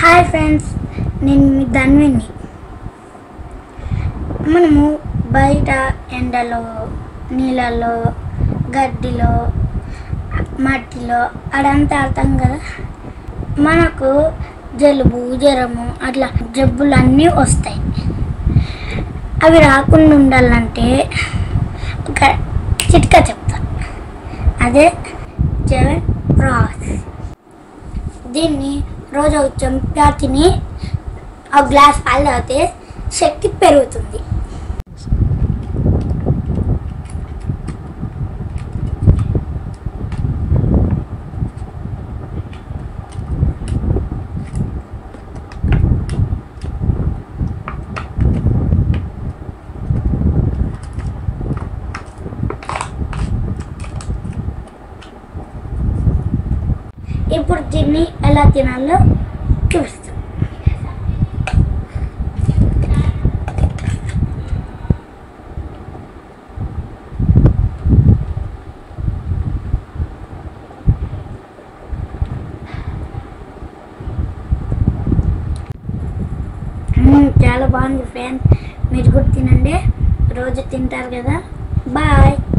hi friends నేను మీ ధన్విని మనము బయట ఎండలో నీళ్ళలో గడ్డిలో మట్టిలో అడంతా ఆడతాం కదా మనకు జలుబు జ్వరము అట్లా జబ్బులు అన్నీ వస్తాయి అవి రాకుండా ఉండాలంటే ఒక చిట్కా చెప్తా అదే జెవెన్ రాస్ దీన్ని రోజు ఒక చెంచా తిని ఒక గ్లాస్ పాలు తాగితే శక్తి పెరుగుతుంది ఇప్పుడు దీన్ని ఎలా తినాలో చూపిస్తాం మ్మ్, చాలా బాగుంది ఫ్రెండ్ మీరు కూడా తినండి రోజు తింటారు కదా బాయ్